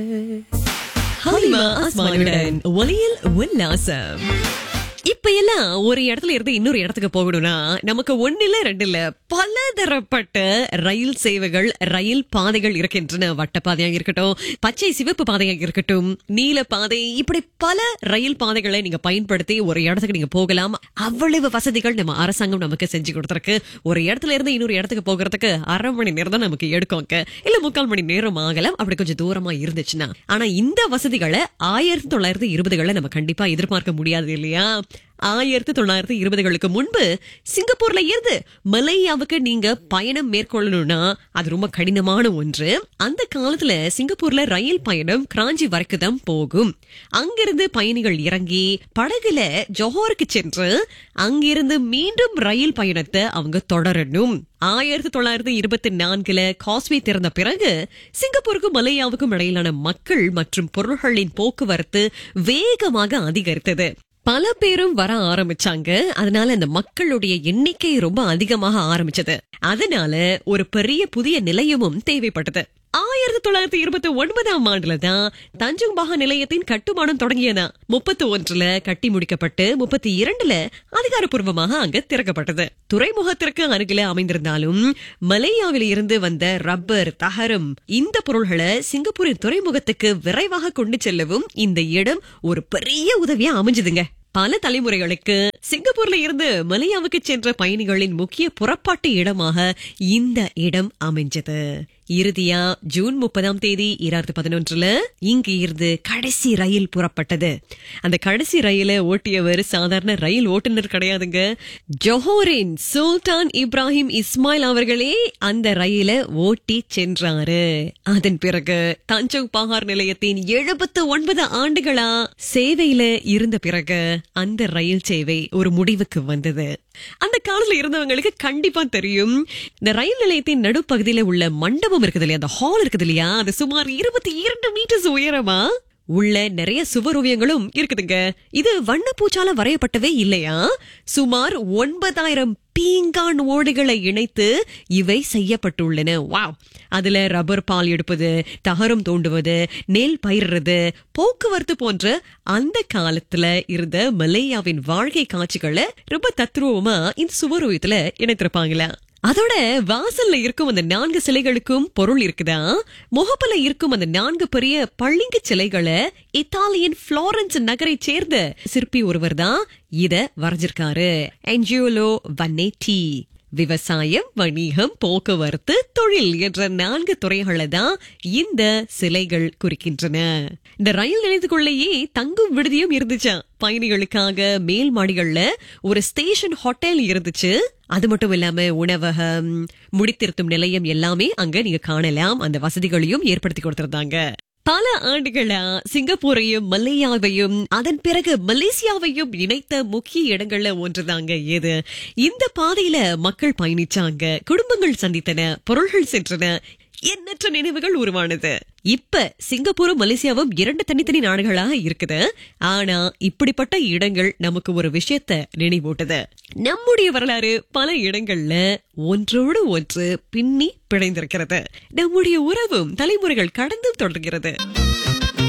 ஹலிமா அஸ்மானுடன் ஒலியில் உல்லாசம் இப்ப எல்லாம் ஒரு இடத்துல இருந்து இன்னொரு இடத்துக்கு போகணும்னா நமக்கு ஒண்ணுல ரெண்டு இல்ல பல தரப்பட்ட ரயில் சேவைகள் ரயில் பாதைகள் இருக்கின்றன வட்ட பாதையாக இருக்கட்டும் பச்சை சிவப்பு பாதையாக இருக்கட்டும் நீல பாதை இப்படி பல ரயில் பாதைகளை நீங்க பயன்படுத்தி ஒரு இடத்துக்கு நீங்க போகலாம் அவ்வளவு வசதிகள் நம்ம அரசாங்கம் நமக்கு செஞ்சு கொடுத்திருக்கு ஒரு இடத்துல இருந்து இன்னொரு இடத்துக்கு போகிறதுக்கு அரை மணி நேரம் தான் நமக்கு எடுக்கும்ங்க இல்ல முக்கால் மணி நேரம் ஆகலாம் அப்படி கொஞ்சம் தூரமா இருந்துச்சுன்னா ஆனா இந்த வசதிகளை ஆயிரத்தி தொள்ளாயிரத்தி இருபதுகளை நம்ம கண்டிப்பா எதிர்பார்க்க முடியாது இல்லையா ஆயிரத்தி தொள்ளாயிரத்தி இருபதுகளுக்கு முன்பு சிங்கப்பூர்ல இருந்து மலேயாவுக்கு நீங்க பயணம் மேற்கொள்ளணும்னா அது ரொம்ப கடினமான ஒன்று அந்த காலத்துல சிங்கப்பூர்ல ரயில் பயணம் கிராஞ்சி வரைக்கும் தான் போகும் அங்கிருந்து பயணிகள் இறங்கி படகுல ஜோஹோருக்கு சென்று அங்கிருந்து மீண்டும் ரயில் பயணத்தை அவங்க தொடரணும் ஆயிரத்தி தொள்ளாயிரத்தி இருபத்தி நான்குல காஸ்வே திறந்த பிறகு சிங்கப்பூருக்கும் மலேயாவுக்கும் இடையிலான மக்கள் மற்றும் பொருள்களின் போக்குவரத்து வேகமாக அதிகரித்தது பல பேரும் வர ஆரம்பிச்சாங்க அதனால இந்த மக்களுடைய எண்ணிக்கை ரொம்ப அதிகமாக ஆரம்பிச்சது அதனால ஒரு பெரிய புதிய நிலையமும் தேவைப்பட்டது ஆயிரத்தி தொள்ளாயிரத்தி இருபத்தி ஒன்பதாம் ஆண்டுல தான் தஞ்சோங் பாகா நிலையத்தின் கட்டுமானம் தொடங்கியதா முப்பத்தி ஒன்றுல கட்டி முடிக்கப்பட்டு முப்பத்தி இரண்டுல அதிகாரப்பூர்வமாக அங்க திறக்கப்பட்டது துறைமுகத்திற்கு அருகில அமைந்திருந்தாலும் மலேயாவில இருந்து வந்த ரப்பர் தகரம் இந்த பொருள்களை சிங்கப்பூரின் துறைமுகத்துக்கு விரைவாக கொண்டு செல்லவும் இந்த இடம் ஒரு பெரிய உதவியா அமைஞ்சதுங்க பல தலைமுறைகளுக்கு சிங்கப்பூர்ல இருந்து மலேயாவுக்கு சென்ற பயணிகளின் முக்கிய புறப்பாட்டு இடமாக இந்த இடம் அமைஞ்சது இறுதியா ஜூன் முப்பதாம் தேதி இரண்டாயிரத்தி பதினொன்றுல இங்கு இருந்து கடைசி ரயில் புறப்பட்டது அந்த கடைசி ரயில ஓட்டியவர் சாதாரண ரயில் ஓட்டுநர் கிடையாதுங்க ஜொஹோரின் சுல்தான் இப்ராஹிம் இஸ்மாயில் அவர்களே அந்த ரயில ஓட்டி சென்றாரு அதன் பிறகு தஞ்சோங் பகார் நிலையத்தின் எழுபத்து ஒன்பது ஆண்டுகளா சேவையில இருந்த பிறகு அந்த ரயில் சேவை ஒரு முடிவுக்கு வந்தது அந்த காலத்துல இருந்தவங்களுக்கு கண்டிப்பா தெரியும் இந்த ரயில் நிலையத்தின் நடுப்பகுதியில உள்ள மண்டபம் இருக்குது இல்லையா அந்த ஹால் இருக்குது இல்லையா அது சுமார் இருபத்தி இரண்டு மீட்டர்ஸ் உயரமா உள்ள நிறைய சுவரோவியங்களும் இருக்குதுங்க இது வண்ணப்பூச்சால வரையப்பட்டவே இல்லையா சுமார் ஒன்பதாயிரம் பீங்கான் ஓடுகளை இணைத்து இவை செய்யப்பட்டுள்ளன வாவ் அதுல ரப்பர் பால் எடுப்பது தகரம் தோண்டுவது நெல் பயிர்றது போக்குவரத்து போன்ற அந்த காலத்துல இருந்த மலேயாவின் வாழ்க்கை காட்சிகளை ரொம்ப தத்ரூபமா இந்த சுவரோவியத்துல இணைத்திருப்பாங்களா அதோட வாசல்ல இருக்கும் அந்த நான்கு சிலைகளுக்கும் பொருள் இருக்குதா முகப்புல இருக்கும் அந்த நான்கு பெரிய பள்ளிங்கு சிலைகளை இத்தாலியன் பிளாரன்ஸ் நகரை சேர்ந்த சிற்பி ஒருவர் தான் இத வரைஞ்சிருக்காரு என்ஜியோலோ வன்னேட்டி விவசாயம் வணிகம் போக்குவரத்து தொழில் என்ற நான்கு துறைகளை தான் இந்த சிலைகள் குறிக்கின்றன இந்த ரயில் நிலையத்துக்குள்ளேயே தங்கும் விடுதியும் இருந்துச்சா பயணிகளுக்காக மேல் மாடிகள்ல ஒரு ஸ்டேஷன் ஹோட்டல் இருந்துச்சு அது மட்டும் இல்லாம உணவகம் முடித்திருத்தும் நிலையம் எல்லாமே அங்க நீங்க காணலாம் அந்த வசதிகளையும் ஏற்படுத்தி கொடுத்திருந்தாங்க பல ஆண்டுகளா சிங்கப்பூரையும் மல்லையாவையும் அதன் பிறகு மலேசியாவையும் இணைத்த முக்கிய இடங்கள்ல ஒன்றுதாங்க இது இந்த பாதையில மக்கள் பயணிச்சாங்க குடும்பங்கள் சந்தித்தன பொருள்கள் சென்றன எண்ணற்ற நினைவுகள் உருவானது இப்ப சிங்கப்பூரும் மலேசியாவும் இரண்டு தனித்தனி நாடுகளாக இருக்குது ஆனா இப்படிப்பட்ட இடங்கள் நமக்கு ஒரு விஷயத்த நினைவூட்டுது நம்முடைய வரலாறு பல இடங்கள்ல ஒன்றோடு ஒன்று பின்னி பிணைந்திருக்கிறது நம்முடைய உறவும் தலைமுறைகள் கடந்தும் தொடர்கிறது